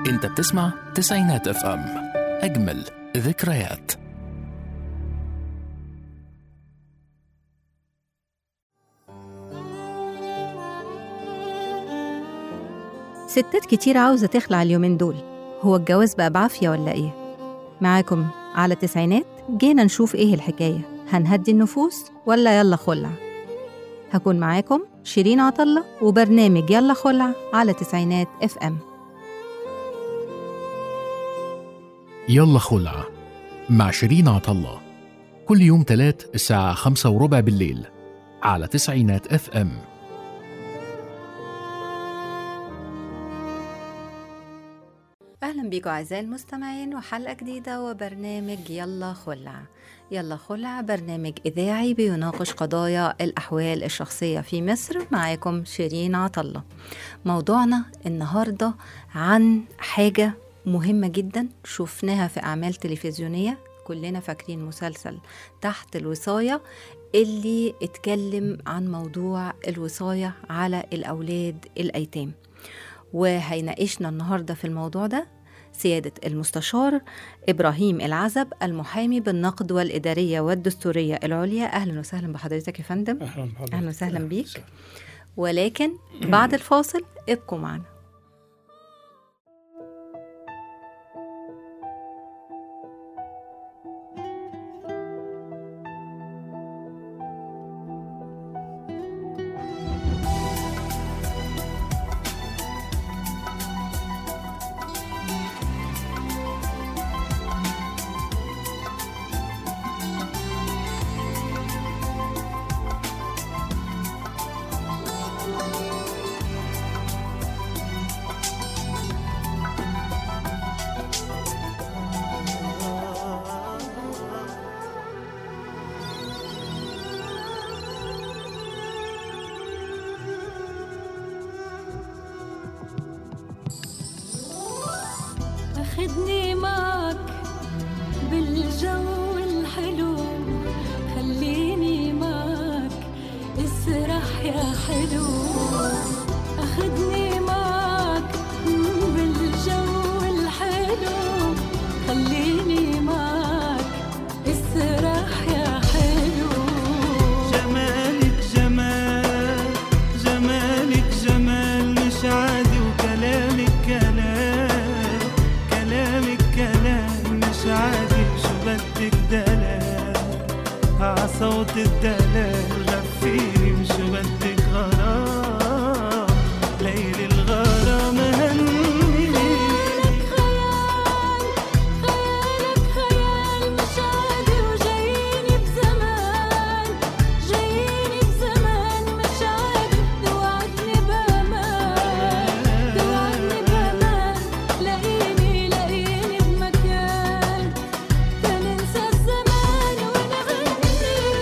انت بتسمع تسعينات اف ام اجمل ذكريات ستات كتير عاوزة تخلع اليومين دول هو الجواز بقى بعافية ولا إيه؟ معاكم على التسعينات جينا نشوف إيه الحكاية هنهدي النفوس ولا يلا خلع هكون معاكم شيرين عطلة وبرنامج يلا خلع على تسعينات اف ام يلا خلع مع شيرين عطلة كل يوم تلات الساعة خمسة وربع بالليل على تسعينات اف ام أهلا بيكم أعزائي المستمعين وحلقة جديدة وبرنامج يلا خلع يلا خلع برنامج إذاعي بيناقش قضايا الأحوال الشخصية في مصر معاكم شيرين عطلة موضوعنا النهاردة عن حاجة مهمة جدا شفناها في أعمال تلفزيونية كلنا فاكرين مسلسل تحت الوصاية اللي اتكلم عن موضوع الوصاية على الأولاد الأيتام وهيناقشنا النهارده في الموضوع ده سيادة المستشار إبراهيم العزب المحامي بالنقد والإدارية والدستورية العليا أهلا وسهلا بحضرتك يا فندم اهلا بحضرتك أهلا وسهلا بيك. وسهلا. ولكن بعد الفاصل ابقوا معنا أخدني معك بالجو الحلو خليني معك اسرح يا حلو أخدني معك بالجو الحلو خليني معك اسرح يا حلو جمالك جمال جمالك جمال مش عادي وكلامك كلام كلامك كلام مش عادي شو بدك دلال عصوت الدلال غفيني وشو بدك غرام ليل الغرام هني خيال خيالك خيال مش عادي وجاييني بزمان جاييني بزمان مش عادي توعدني بأمان توعدني بأمان لاقيني لاقيني بمكان تننسى الزمان ونغني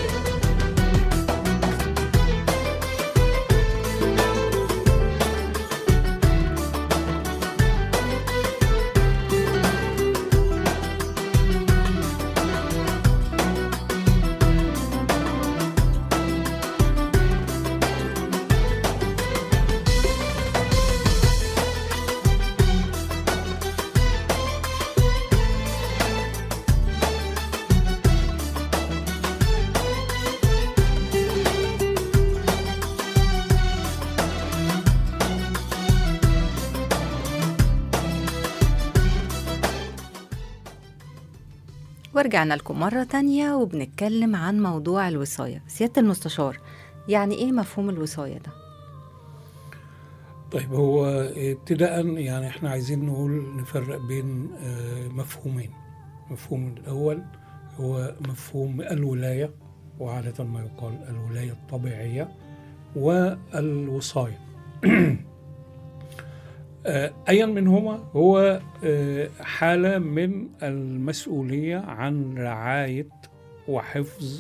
ورجعنا لكم مرة تانية وبنتكلم عن موضوع الوصاية سيادة المستشار يعني إيه مفهوم الوصاية ده؟ طيب هو ابتداء يعني احنا عايزين نقول نفرق بين آه، مفهومين المفهوم الاول هو مفهوم الولايه وعاده ما يقال الولايه الطبيعيه والوصايه آه، ايا منهما هو آه، حاله من المسؤوليه عن رعايه وحفظ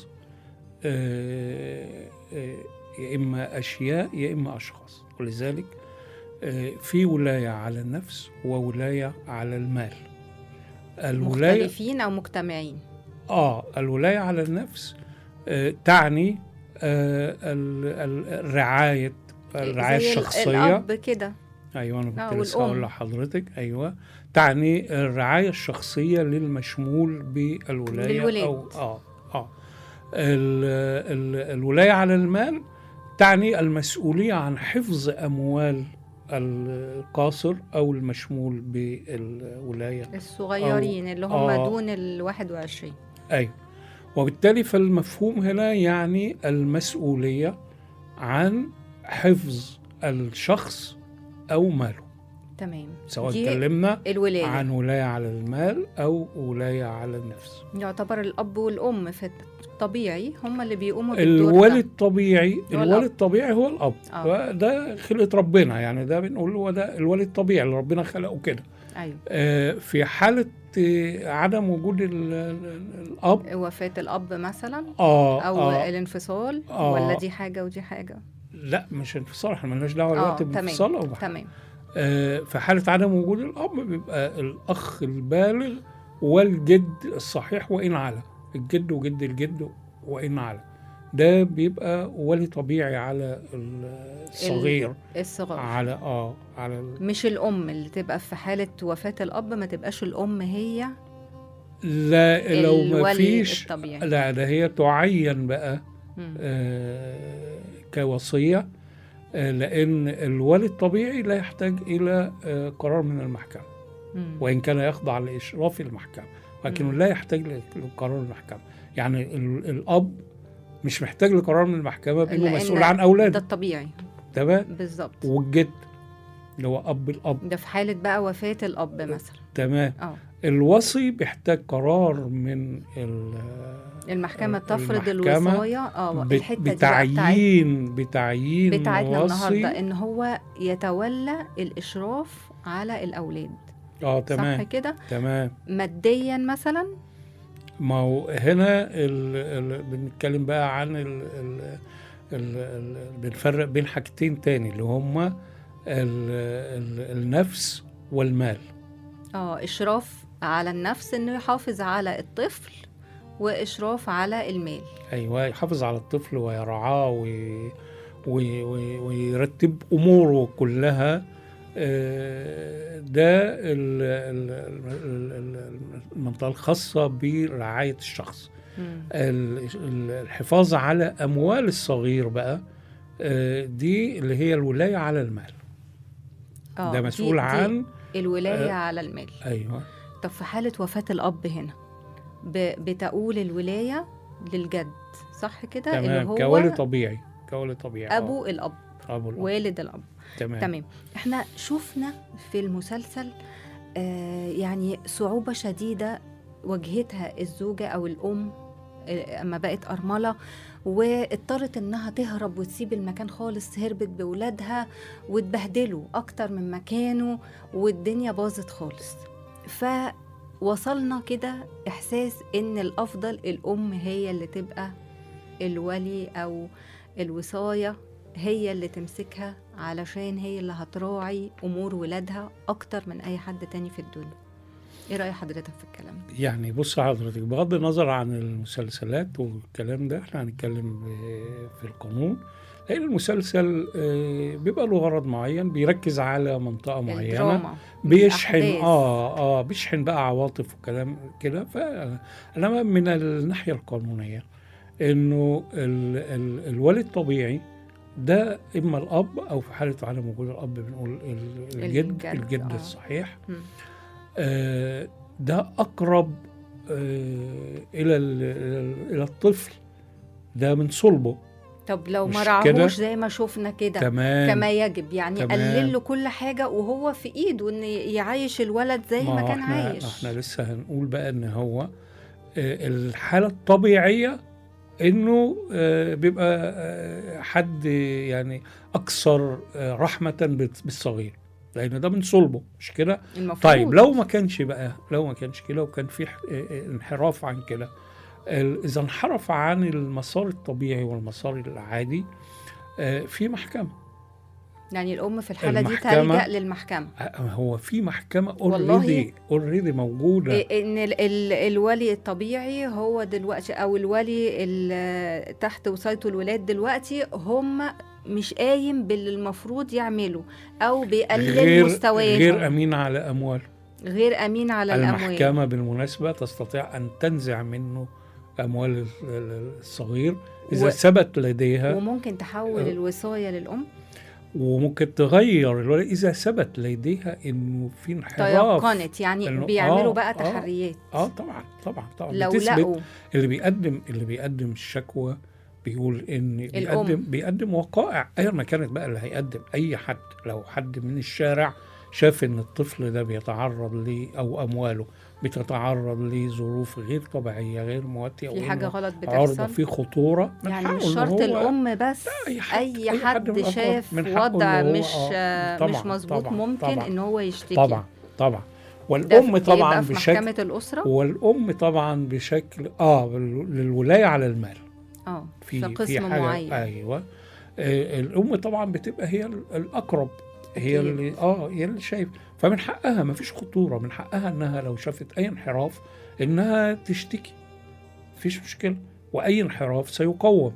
آه، آه، يا اما اشياء يا اما اشخاص ولذلك آه، في ولايه على النفس وولايه على المال الولايه مختلفين أو مجتمعين اه الولايه على النفس آه، تعني آه، ال- ال- الرعايه الرعايه زي ال- الشخصيه الأب كده ايوه انا آه، كنت لسه والأم. هقول لحضرتك ايوه تعني الرعايه الشخصيه للمشمول بالولايه للولاد. او اه اه ال ال الولايه على المال تعني المسؤوليه عن حفظ اموال القاصر او المشمول بالولايه الصغيرين اللي هم آه. دون ال 21 ايوه وبالتالي فالمفهوم هنا يعني المسؤوليه عن حفظ الشخص او ماله تمام سواء دي اتكلمنا الولايه عن ولايه على المال او ولايه على النفس يعتبر الاب والام في الطبيعي هم اللي بيقوموا بالدور الولي ده الطبيعي هو الولي الأب. الطبيعي هو الاب آه. ده خلقه ربنا يعني ده بنقول هو ده الولي الطبيعي اللي ربنا خلقه كده ايوه آه، في حاله آه، عدم وجود ال- ال- الاب وفاه الاب مثلا اه او آه الانفصال آه. ولا دي حاجه ودي حاجه لا مش انفصال احنا مالناش دعوه اه دلوقتي تمام بانفصال او بحاجة. تمام آه، في حالة عدم وجود الأب بيبقى الأخ البالغ والجد الصحيح وإن على الجد وجد الجد وإن على ده بيبقى ولي طبيعي على الصغير الصغار على اه على ال- مش الام اللي تبقى في حاله وفاه الاب ما تبقاش الام هي لا لو ما الولي فيش الطبيعي. لا ده هي تعين بقى مم. آه، كوصية آه، لأن الولي الطبيعي لا يحتاج إلى آه، قرار من المحكمة مم. وإن كان يخضع لإشراف المحكمة لكنه مم. لا يحتاج ل- لقرار المحكمة يعني ال- الأب مش محتاج لقرار من المحكمة لأن بأنه مسؤول عن ده أولاده الطبيعي تمام بالظبط والجد اللي هو أب الأب ده في حاله بقى وفاه الاب مثلا تمام اه الوصي بيحتاج قرار من ال- المحكمه تفرض المحكمة الوصايه اه بت- الحته دي بقى بتاعت- بتعيين بتعيين بتاعتنا وصي النهارده ان هو يتولى الاشراف على الاولاد اه صح تمام كده تمام ماديا مثلا ما هو هنا ال... ال... بنتكلم بقى عن ال... ال... ال... ال... بنفرق بين حاجتين تاني اللي هما ال... ال... النفس والمال اه اشراف على النفس انه يحافظ على الطفل واشراف على المال ايوه يحافظ على الطفل ويرعاه وي... وي... وي... ويرتب اموره كلها آه، ده ال... ال... ال- ال- المنطقه الخاصه برعايه الشخص مم. ال- ال- الحفاظ على اموال الصغير بقى آه، دي اللي هي الولايه على المال اه ده دي- مسؤول دي عن الولايه آه، على المال ايوه طب في حاله وفاه الاب هنا ب- بتقول الولايه للجد صح كده اللي تمام هو كولي طبيعي كولي طبيعي آه، ابو الاب ابو الأب. والد الاب تمام تمام احنا شفنا في المسلسل آه يعني صعوبة شديدة واجهتها الزوجة أو الأم آه، أما بقت أرملة واضطرت إنها تهرب وتسيب المكان خالص هربت بولادها واتبهدلوا أكتر من مكانه والدنيا باظت خالص فوصلنا كده إحساس إن الأفضل الأم هي اللي تبقى الولي أو الوصاية هي اللي تمسكها علشان هي اللي هتراعي امور ولادها اكتر من اي حد تاني في الدنيا ايه راي حضرتك في الكلام ده يعني بص حضرتك بغض النظر عن المسلسلات والكلام ده احنا هنتكلم ب- في القانون لان المسلسل آه، بيبقى له غرض معين بيركز على منطقه معينه الدراما بيشحن الأحداث. اه اه بيشحن بقى عواطف وكلام كده فانما من الناحيه القانونيه انه ال ال الولي الطبيعي ده اما الاب او في حاله عدم وجود الاب بنقول ال- الجد الجد، الجد آه. الصحيح مم. آه ده اقرب آه الى ال- الى الطفل ده من صلبه طب لو ما مش كده؟ رعاهوش زي ما شفنا كده تمام كما يجب يعني تمام. قلل له كل حاجه وهو في ايده ان يعيش الولد زي ما, هو كان احنا عايش احنا لسه هنقول بقى ان هو آه، الحاله الطبيعيه انه آه، بيبقى آه، حد يعني اكثر آه، رحمه بال- بالصغير لان ده من صلبه مش كده المفروض طيب لو ما كانش بقى لو ما كانش كده وكان في ح- آه، آه، انحراف عن كده ال- اذا انحرف عن المسار الطبيعي والمسار العادي آه، في محكمه يعني الام في الحاله دي المحكمة- تلجا للمحكمه آه، هو في محكمه والله اوريدي اوريدي موجوده إيه ان ال ال الولي الطبيعي هو دلوقتي او الولي ال- تحت وصايته الولاد دلوقتي هم مش قايم باللي المفروض يعمله او بيقلل غير مستواته غير امين على امواله غير امين على الاموال المحكمه بالمناسبه تستطيع ان تنزع منه اموال ال- ال- الصغير اذا و- ثبت لديها وممكن تحول أه. الوصايه للام وممكن تغير الولد اذا ثبت لديها انه في انحراف تيقنت يعني إنه- بيعملوا آه، بقى آه. تحريات اه طبعا طبعا طبعا لو بتثبت لقوا اللي بيقدم اللي بيقدم الشكوى بيقول ان الأم. بيقدم بيقدم وقائع ايا ما كانت بقى اللي هيقدم اي حد لو حد من الشارع شاف ان الطفل ده بيتعرض ل او امواله بتتعرض لظروف غير طبيعيه غير مواتيه في أو حاجه إنه غلط عرضه بتحصل في خطوره من يعني حقه مش إن شرط هو- الام بس أي حد- اي أي حد من حد الأفراد شاف من حقه وضع إن هو- مش آه، مش طبعاً، مظبوط طبعاً، ممكن طبعاً. ان هو يشتكي طبعا طبعا ده والام في- طبعا يبقى في بشكل محكمه الاسره والام طبعا بشكل اه بال- للولايه على المال اه في في قسم في حاجه معين ايوه آه الام طبعا بتبقى هي ال- الاقرب هي أكيد. اللي اه هي اللي شايف فمن حقها ما فيش خطوره من حقها انها لو شافت اي انحراف انها تشتكي مفيش مشكله واي انحراف سيقوم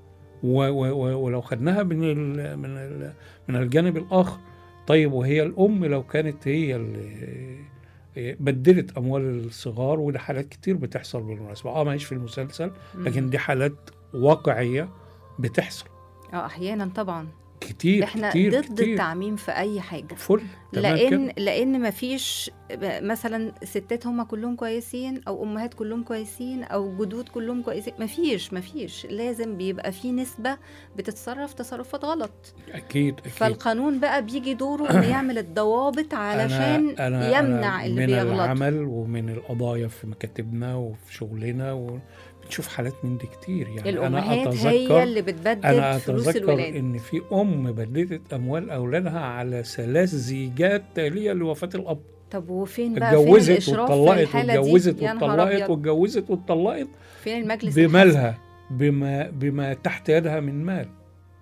و و و ولو خدناها من ال من ال من الجانب الاخر طيب وهي الام لو كانت هي اللي بدلت اموال الصغار وده حالات كتير بتحصل بالمناسبه اه ماهيش في المسلسل لكن دي حالات واقعيه بتحصل اه احيانا طبعا كتير احنا كتير ضد كتير التعميم في اي حاجه فل تمام لان كده. لان مفيش مثلا ستات هم كلهم كويسين او امهات كلهم كويسين او جدود كلهم كويسين مفيش مفيش لازم بيبقى في نسبه بتتصرف تصرفات غلط اكيد اكيد فالقانون بقى بيجي دوره انه يعمل الضوابط علشان أنا أنا يمنع أنا اللي من بيغلط العمل ومن القضايا في مكاتبنا وفي شغلنا وبنشوف حالات من دي كتير يعني الامهات انا هي اتذكر اللي بتبدل انا فلوس اتذكر الولاد ان في ام بدلت اموال اولادها على ثلاث زيجات تاليه لوفاه الاب طب وفين بقى فين اتجوزت الاشراف في واتطلقت الحاله دي واتجوزت يا نهار واتطلقت ابيض واتجوزت واتطلقت فين المجلس الحسبي؟ بمالها بما بما تحت يدها من مال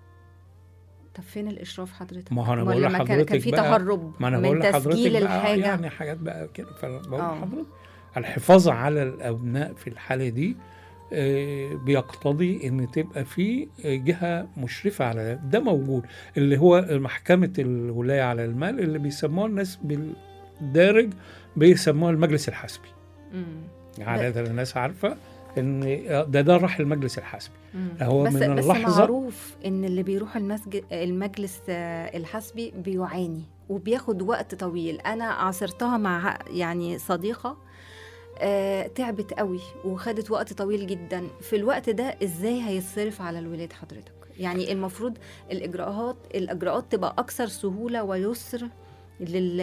طب فين الاشراف حضرتك ما هو أنا أمال بقول لما كان كان لحضرتك في بقى- تهرب ما انا من بقول لحضرتك تسجيل بقى الحاجه يعني حاجات بقى كده فبقول آه. لحضرتك الحفاظ على الابناء في الحاله دي آه، بيقتضي ان تبقى في آه، جهه مشرفه على ده ده موجود اللي هو محكمه الولايه على المال اللي بيسموها الناس بالدارج بيسموها المجلس الحسبي مم. عاده الناس عارفه ان ده ده راح المجلس الحسبي مم. هو بس من بس اللحظة- معروف ان اللي بيروح المسجد المجلس آه، الحسبي بيعاني وبياخد وقت طويل انا عاصرتها مع يعني صديقه آه، تعبت قوي وخدت وقت طويل جدا في الوقت ده ازاي هيتصرف على الولاد حضرتك يعني المفروض الاجراءات الاجراءات تبقى اكثر سهوله ويسر لل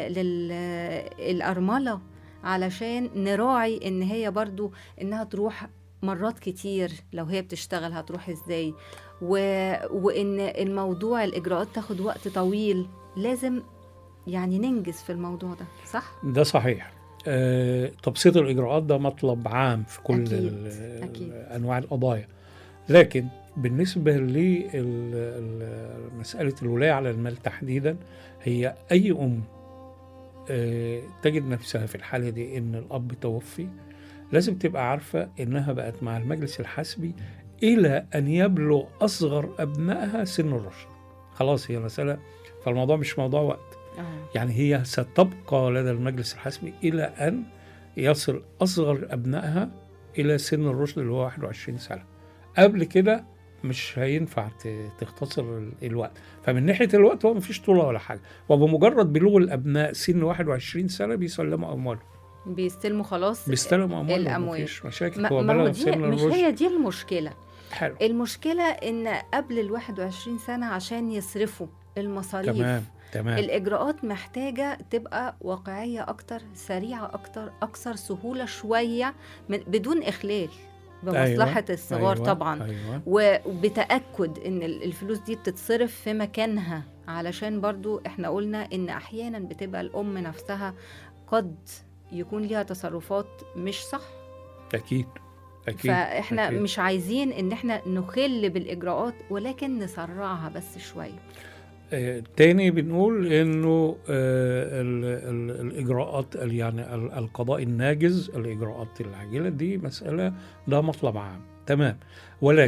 للارمله علشان نراعي ان هي برضو انها تروح مرات كتير لو هي بتشتغل هتروح ازاي و... وان الموضوع الاجراءات تاخد وقت طويل لازم يعني ننجز في الموضوع ده صح ده صحيح آه، تبسيط الإجراءات ده مطلب عام في كل أكيد، ال- أكيد. أنواع القضايا لكن بالنسبة لمسألة الولاية على المال تحديدا هي أي أم آه، تجد نفسها في الحالة دي إن الأب توفي لازم تبقى عارفة إنها بقت مع المجلس الحسبي إلى أن يبلغ أصغر أبنائها سن الرشد خلاص هي مسألة فالموضوع مش موضوع وقت اه يعني هي ستبقى لدى المجلس الحسبي إلى أن يصل أصغر أبنائها إلى سن الرشد اللي هو 21 سنة قبل كده مش هينفع ت- تختصر ال- الوقت فمن ناحية الوقت هو مفيش طولة ولا حاجة وبمجرد بلوغ الأبناء سن 21 سنة بيسلموا أموالهم بيستلموا خلاص بيستلموا أموالهم الأموال. مفيش مشاكل ما هو ما هو بلغ دي سن مش الرشد هي دي المشكله حلو المشكله ان قبل ال 21 سنه عشان يصرفوا المصاريف تمام تمام الإجراءات محتاجة تبقى واقعية أكتر سريعة أكتر أكثر سهولة شوية من بدون إخلال بمصلحة أيوة، الصغار أيوة، طبعا أيوة. وبتأكد إن ال- الفلوس دي بتتصرف في مكانها علشان برضو إحنا قلنا إن أحيانا بتبقى الأم نفسها قد يكون ليها تصرفات مش صح أكيد أكيد فإحنا أكيد. مش عايزين إن إحنا نخل بالإجراءات ولكن نسرعها بس شوية آه، تاني بنقول انه آه، ال- ال- الاجراءات ال- يعني ال- القضاء الناجز الاجراءات العاجله دي مساله ده مطلب عام تمام ولكن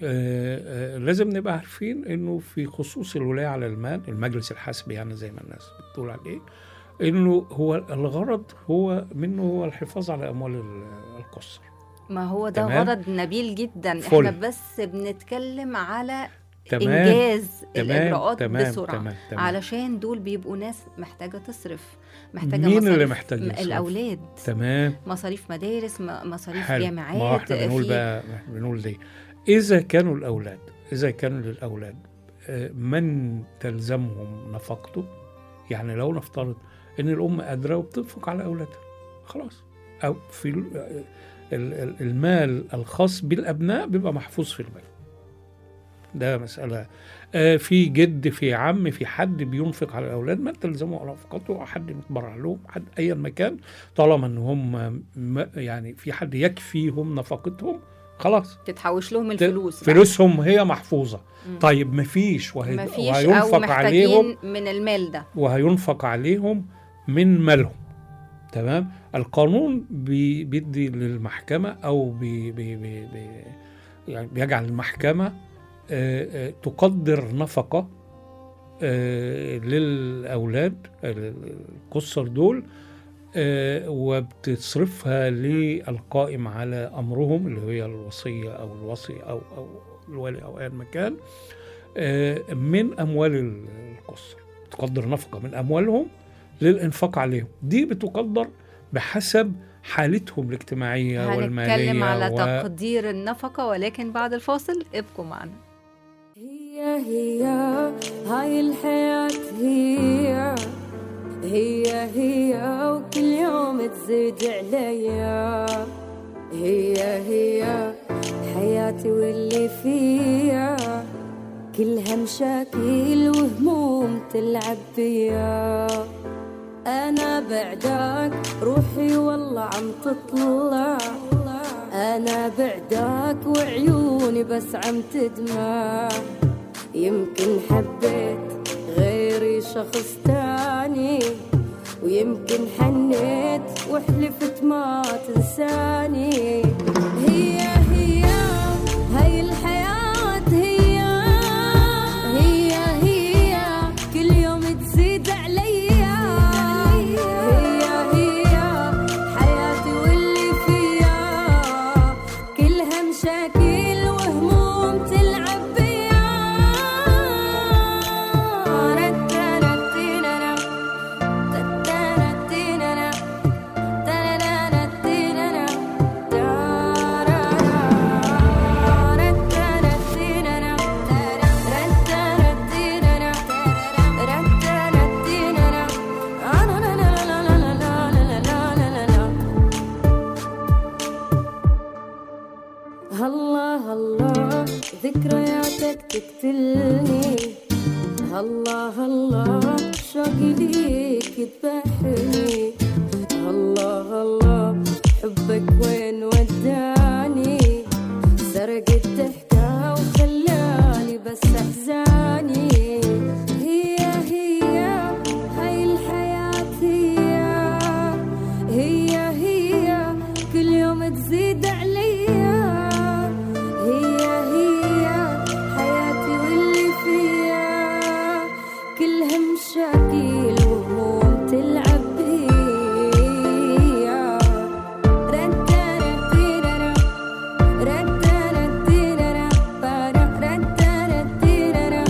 آه، آه، لازم نبقى عارفين انه في خصوص الولايه على المال المجلس الحسبي يعني زي ما الناس بتقول عليه انه هو الغرض هو منه هو الحفاظ على اموال ال- القصر ما هو ده تمام. غرض نبيل جدا فل. احنا بس بنتكلم على تمام انجاز تمام الاجراءات تمام بسرعه تمام تمام علشان دول بيبقوا ناس محتاجه تصرف محتاجه مين اللي مصاريف محتاج م- يصرف؟ الاولاد مصاريف مصاريف مدارس م- مصاريف حلو. جامعات ما هو احنا بنقول في- بقى بنقول دي اذا كانوا الاولاد اذا كانوا للاولاد آه، من تلزمهم نفقته يعني لو نفترض ان الام قادره وبتنفق على اولادها خلاص او في ال- آه، ال- ال- المال الخاص بالابناء بيبقى محفوظ في البنك ده مسألة آه، في جد في عم في حد بينفق على الأولاد ما تلزمه على نفقته حد متبرع لهم حد أيا ما كان طالما إن هم م- يعني في حد يكفيهم نفقتهم خلاص تتحوش لهم ت- الفلوس بقى. فلوسهم هي محفوظة مم. طيب مفيش وهي مفيش او وهينفق عليهم محتاجين من المال ده وهينفق عليهم من مالهم تمام القانون بي بيدي للمحكمة أو بي بي بي بي يعني بيجعل المحكمة آه، آه، تقدر نفقة آه، للأولاد القصر دول آه، وبتصرفها للقائم على أمرهم اللي هي الوصية أو الوصي أو أو الولي أو أيا ما كان آه، من أموال القصر تقدر نفقة من أموالهم للإنفاق عليهم دي بتقدر بحسب حالتهم الاجتماعية والمالية هنتكلم على و... تقدير النفقة ولكن بعد الفاصل ابقوا معنا هي هي هاي الحياة هي هي هي وكل يوم تزيد عليا هي هي حياتي واللي فيها كلها مشاكل وهموم تلعب بيا أنا بعدك روحي والله عم تطلع أنا بعدك وعيوني بس عم تدمع يمكن حبيت غيري شخص تاني ويمكن حنيت وحلفت ما تنساني هي هي هاي الحياة هي هي هي كل يوم تزيد عليا هي هي حياتي واللي فيها كلها مشاكل وهموم تلعب بيا رترتيننا تترتيننا ترنتيننا تارارا رترتيننا رترتيننا رترتيننا لا لا لا لا لا لا لا لا لا لا الله الله ذكرياتك تقتلني الله الله شوقي ليك يذبحني الله الله حبك وين وداني سرق الضحكة وخلاني بس أحزاني هي هي هاي الحياة هي هي هي كل يوم تزيد عليا هي هي حياتي واللي فيها كلها مشاكل وهموم تلعب بيا رنترتيرنا رنترتيرنا بارا رنترتيرنا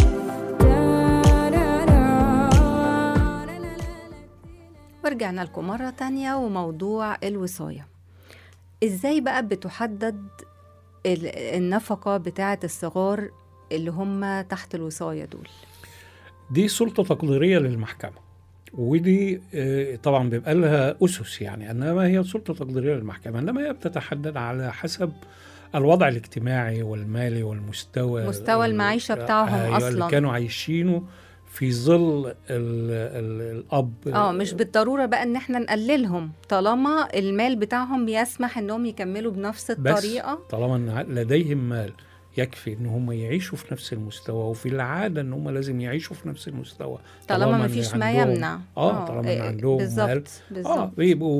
تارارا ورجعنا لكم مرة تانية وموضوع الوصاية ازاي بقى بتحدد ال- النفقة بتاعة الصغار اللي هم تحت الوصاية دول دي سلطة تقديرية للمحكمة ودي آه، طبعا بيبقى لها أسس يعني إنما هي سلطة تقديرية للمحكمة إنما هي بتتحدد على حسب الوضع الاجتماعي والمالي والمستوى مستوى ال- المعيشة بتاعهم أيوة، اللي أصلاً. كانوا عايشينه في ظل ال ال الأب اه مش بالضرورة بقى ان احنا نقللهم طالما المال بتاعهم بيسمح انهم يكملوا بنفس بس الطريقة طالما إن لديهم مال يكفي ان هم يعيشوا في نفس المستوى وفي العاده ان هم لازم يعيشوا في نفس المستوى طالما إن ما فيش ما عندهم- يمنع اه طالما إن إيه، عندهم مال بالظبط اه بالظبط بيبقوا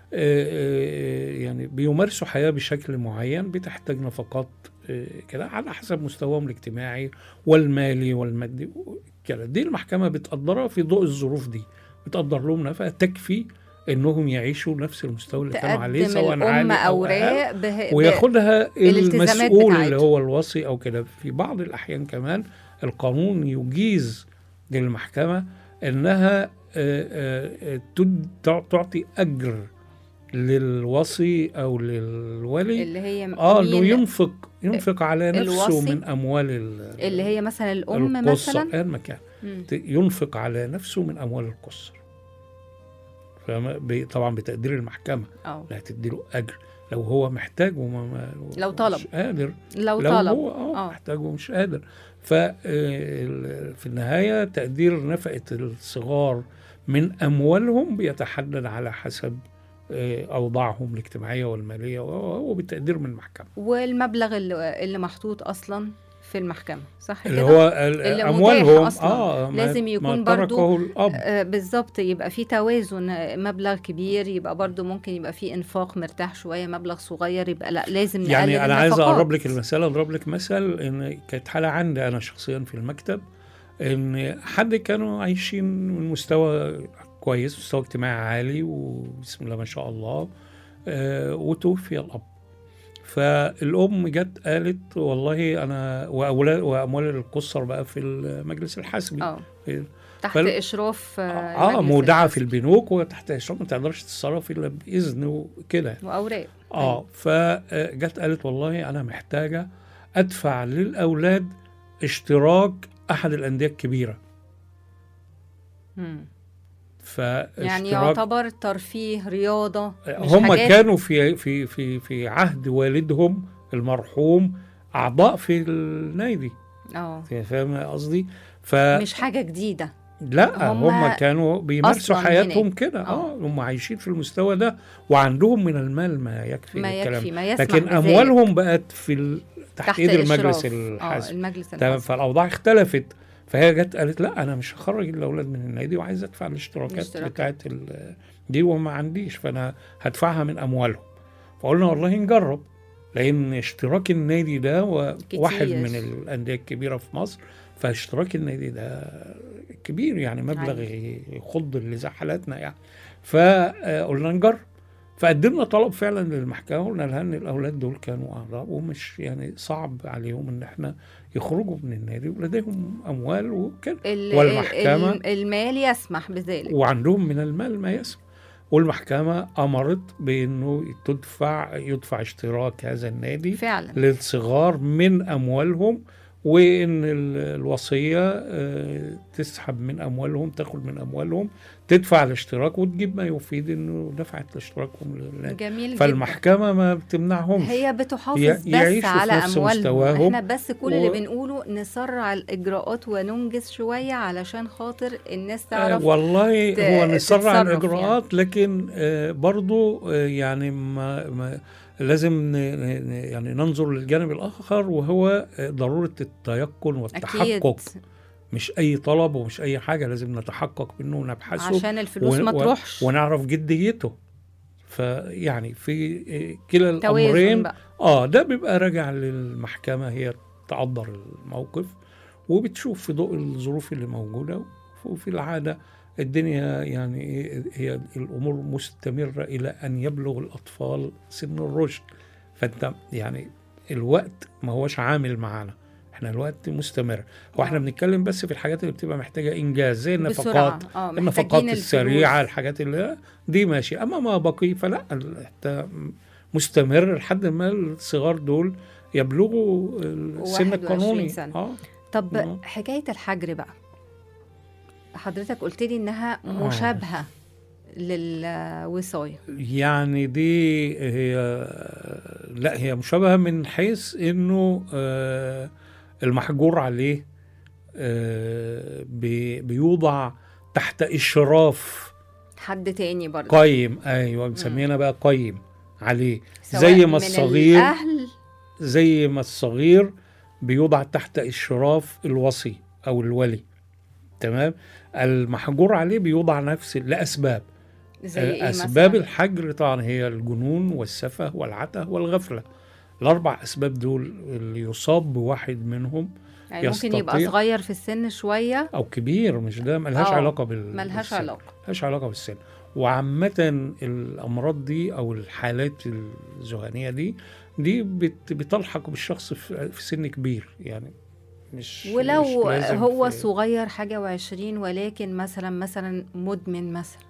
آه، يعني بيمارسوا حياه بشكل معين بتحتاج نفقات آه، كده على حسب مستواهم الاجتماعي والمالي والمادي كده دي المحكمه بتقدرها في ضوء الظروف دي بتقدر لهم نفقه تكفي انهم يعيشوا نفس المستوى اللي كانوا عليه تقدم سواء الام عالي او أقل. اوراق به... وياخدها الالتزامات المسؤول اللي بتاعته. هو الوصي او كده في بعض الاحيان كمان القانون يجيز للمحكمه انها آه، آه، آه، تد- تع- تعطي اجر للوصي او للولي اللي هي اه انه مين؟ ينفق ينفق على نفسه الوصي؟ من اموال ال- اللي هي مثلا الام القصر مثلا ايا ما كان مم. ت- ينفق على نفسه من اموال القصر فما- ب- طبعا بتقدير المحكمه اه لا تديله اجر لو هو محتاج وما ما لو طلب. مش قادر لو, لو طلب هو اه آه. محتاج ومش قادر ففي النهايه تقدير نفقه الصغار من اموالهم بيتحدد على حسب آه، اوضاعهم الاجتماعيه والماليه وهو بالتقدير من المحكمه والمبلغ اللي, اللي محطوط اصلا في المحكمه صح اللي كده؟ هو ال- اللي اموالهم متاح أصلاً. اه ما- لازم ما يكون تركه برضو الاب آه بالظبط يبقى في توازن آه، مبلغ كبير يبقى برضو ممكن يبقى في انفاق مرتاح شويه مبلغ صغير يبقى لا لازم نقلل يعني انا عايز النفقات. اقرب لك المثال اضرب لك مثل ان كانت حاله عندي انا شخصيا في المكتب ان حد كانوا عايشين من مستوى كويس مستوى اجتماعي عالي وبسم الله ما شاء الله آه وتوفي الاب فالام جت قالت والله انا واولاد واموال القصر بقى في المجلس الحسبي اه تحت فال- اشراف اه المجلس مودعه في الحسبي. البنوك وتحت اشراف ما تقدرش تتصرف الا باذن وكده واوراق اه فجت قالت والله انا محتاجه ادفع للاولاد اشتراك احد الانديه الكبيره مم. فاشتراك يعني يعتبر ترفيه رياضه مش هم حاجات كانوا في في في في عهد والدهم المرحوم اعضاء في النادي اه فاهم قصدي فلا مش حاجه جديده هم, هم كانوا بيمارسوا أصلاً حياتهم هناك. كده اه آه. هم عايشين في المستوى ده وعندهم من المال ما يكفي ما الكلام يكفي ما يسمح لكن بذلك. اموالهم بقت في ال... تحت, تحت ايد المجلس إشراف. الحاسب اه المجلس تمام الحاسب فالاوضاع اختلفت فهي جت قالت لا انا مش هخرج الاولاد من النادي وعايز ادفع الاشتراكات الاشتراكات. بتاعت ال- دي وما عنديش فانا هدفعها من اموالهم فقلنا والله نجرب لان اشتراك النادي ده و- كتير. واحد من الانديه الكبيره في مصر فاشتراك النادي ده كبير يعني مبلغ يخض اللي زي حالاتنا يعني فقلنا نجرب فقدمنا طلب فعلا للمحكمه قلنا لها ان الاولاد دول كانوا اعضاء ومش يعني صعب عليهم ان احنا يخرجوا من النادي ولديهم اموال وكده ال- والمحكمة ال- المال يسمح بذلك وعندهم من المال ما يسمح والمحكمه امرت بانه تدفع يدفع اشتراك هذا النادي فعلا للصغار من اموالهم وان ال- الوصيه آه، تسحب من اموالهم تاخد من اموالهم تدفع الاشتراك وتجيب ما يفيد انه دفعت اشتراكهم للنادي جميل جدا فالمحكمه ما بتمنعهمش هي بتحافظ ي- بس يعيشوا في على نفس اموالهم مستواهم احنا بس كل و- اللي بنقوله نسرع الاجراءات وننجز شويه علشان خاطر الناس آه تعرف والله ت- هو نسرع تتصرف الاجراءات لكن آه برضو آه يعني ما ما لازم ن- ن- يعني ننظر للجانب الاخر وهو آه ضروره التيقن والتحقق اكيد مش اي طلب ومش اي حاجه لازم نتحقق منه ونبحثه عشان الفلوس ون- ما ون- تروحش ونعرف جديته فيعني في آه، كلا توازن الامرين بقى اه ده بيبقى راجع للمحكمة هي تقدر الموقف وبتشوف في ضوء الظروف اللي موجودة وفي العادة الدنيا يعني إيه، هي الأمور مستمرة إلى أن يبلغ الأطفال سن الرشد فأنت يعني الوقت ما هوش عامل معانا احنا الوقت مستمر هو احنا آه. بنتكلم بس في الحاجات اللي بتبقى محتاجة إنجاز زي النفقات بسرعه اه النفقات محتاجين السريعة الفلوس. الحاجات اللي دي ماشي أما ما بقي فلا انت مستمر لحد ما الصغار دول يبلغوا السن 21 القانوني سنة. اه طب آه. حكايه الحجر بقى حضرتك قلت لي انها آه. مشابهه للوصايه يعني دي هي لا هي مشابهة من حيث انه آه، المحجور عليه آه، بي- بيوضع تحت اشراف حد تاني برضه قيم ايوه بنسمينا بقى قيم عليه سواء زي من ما الصغير الاهل زي ما الصغير بيوضع تحت إشراف الوصي أو الولي تمام المحجور عليه بيوضع نفس لأسباب زي ايه اسباب مثلاً؟ الحجر طبعا هي الجنون والسفه والعته والغفله الاربع اسباب دول اللي يصاب بواحد منهم يعني ممكن يبقى يستطيع- صغير في السن شويه او كبير مش ده ملهاش آه، علاقه بال ملهاش بالسن. علاقه ملهاش علاقه بالسن وعامة الأمراض دي أو الحالات الذهانية دي دي بت- بتلحق بالشخص في في سن كبير يعني مش ولو مش لازم هو في- صغير حاجة وعشرين ولكن مثلا مثلا مدمن مثلا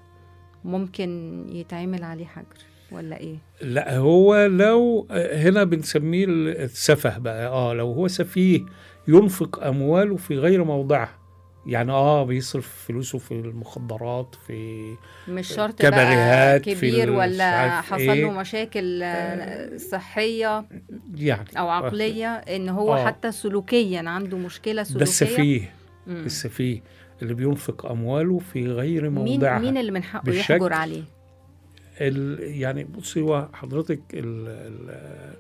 ممكن يتعمل عليه حجر ولا ايه لا هو لو هنا بنسميه السفه بقى اه لو هو سفيه ينفق امواله في غير موضعها يعني اه بيصرف فلوسه في المخدرات في مش شرط كباريهات بقى في كبير ال- مش ولا عارف حصل إيه. له مشاكل آه، صحية يعني أو عقلية إن هو آه. حتى سلوكيا عنده مشكلة سلوكية ده السفيه مم. السفيه اللي بينفق امواله في غير مين موضعها مين اللي من حقه بالشكل. يحجر عليه ال يعني بصي هو حضرتك ال ال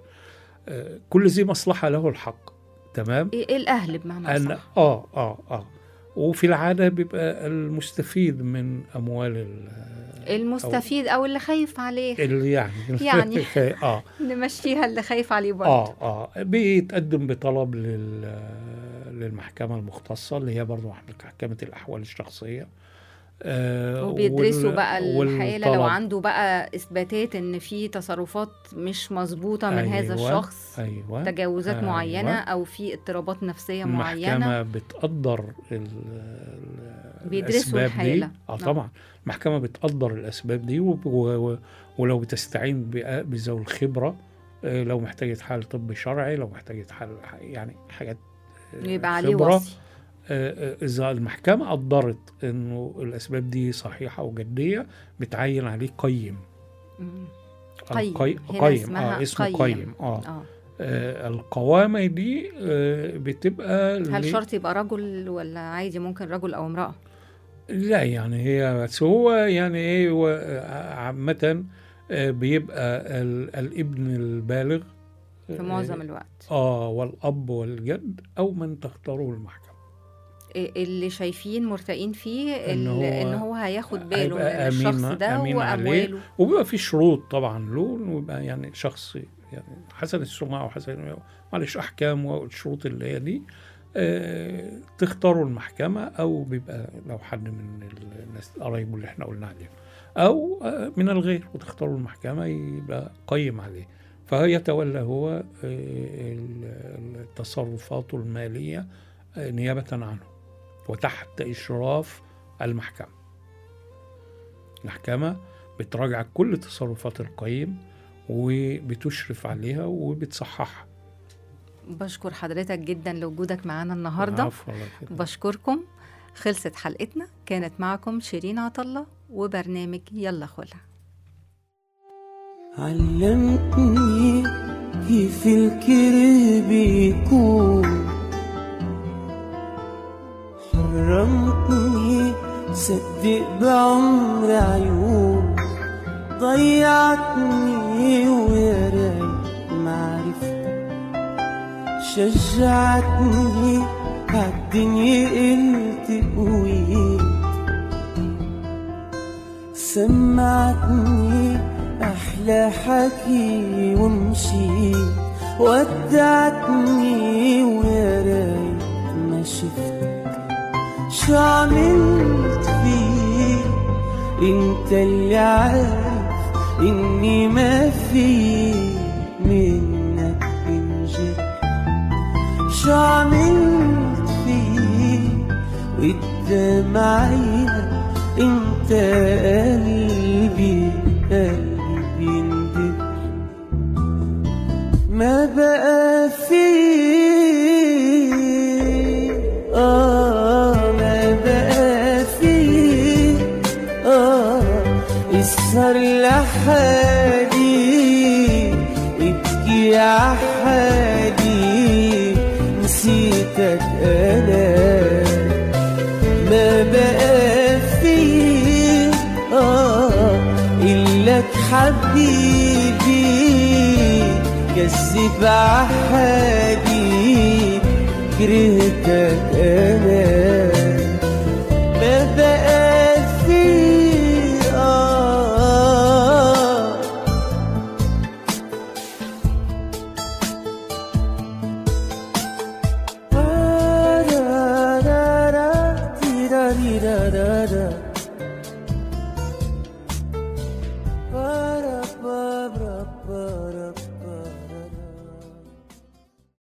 آه، كل ذي مصلحه له الحق تمام ايه إيه الاهل بمعنى أن أصح اه اه اه وفي العاده بيبقى المستفيد من اموال ال- المستفيد او اللي خايف عليه اللي يعني يعني. اه نمشيها اللي خايف عليه برضه اه اه بيتقدم بطلب لل للمحكمه المختصه اللي هي برضه محكمه الاحوال الشخصيه آه وبيدرسوا وال- بقى الحالة لو والطلب. عنده بقى إثباتات إن في تصرفات مش مظبوطة من هذا أيوة، الشخص ايوه تجاوزات أيوة. معينة أو في اضطرابات نفسية معينة المحكمة بتقدر ال- ال- بيدرسوا الأسباب الحالة. دي اه نعم. طبعا المحكمة بتقدر الأسباب دي و- و- ولو بتستعين بأ- بذوي الخبرة آه، لو محتاجة حال طبي شرعي لو محتاجة حال يعني حاجات آه، يبقى عليه خبرة. وصي آه، آه، إذا المحكمة قدرت إنه الأسباب دي صحيحة وجدية بتعين عليه قيم مم. القي- قيم. هنا قيم اسمها اه اسمه قيم. قيم اه اه آه، القوامة دي آه، بتبقى هل ل- شرط يبقى رجل ولا عادي ممكن رجل أو امرأة لا يعني هي بس هو يعني ايه هو عامة آه، بيبقى ال- الابن البالغ في معظم الوقت اه والاب والجد او من تختاره المحكمة إيه اللي شايفين مرتقين فيه إن ال- هو ان هو هياخد باله من هيبقى الشخص أمين- ده أمين عليه. وامواله وبيبقى في شروط طبعا له انه يبقى يعني شخص يعني حسن السمعة وحسن معلش احكام والشروط اللي هي دي آه، تختاروا المحكمة أو بيبقى لو حد من الناس قرايبه اللي احنا قلنا عليهم أو آه، من الغير وتختاروا المحكمة يبقى قيم عليه فيتولى هو آه، ال- التصرفات المالية آه، نيابة عنه وتحت إشراف المحكمة المحكمة بتراجع كل تصرفات القيم وبتشرف عليها وبتصححها بشكر حضرتك جدا لوجودك معانا النهارده عفوا الله يخليك. بشكركم خلصت حلقتنا كانت معكم شيرين عطلة وبرنامج يلا خلع علمتني كيف الكره بيكون حرمتني صدق بعمر عيون ضيعتني ويا ريت معرفتك شجعتني عالدنيا قلت قويت سمعتني أحلى حكي ومشيت ودعتني ويا ريت ما شفتك شو عملت فيك انت اللي عارف اني ما في منك انجد شو عملت فيك قدام عينك انت قلبي قلبي يندب ما بقى فيه اه ما بقى فيه اه اسهر لحالي ابكي عحالي نسيتك انا ما بقى فيه اه إلك حبيبي كذب عحادي كرهتك أنا ما بقى فيه آه دي دا دا دا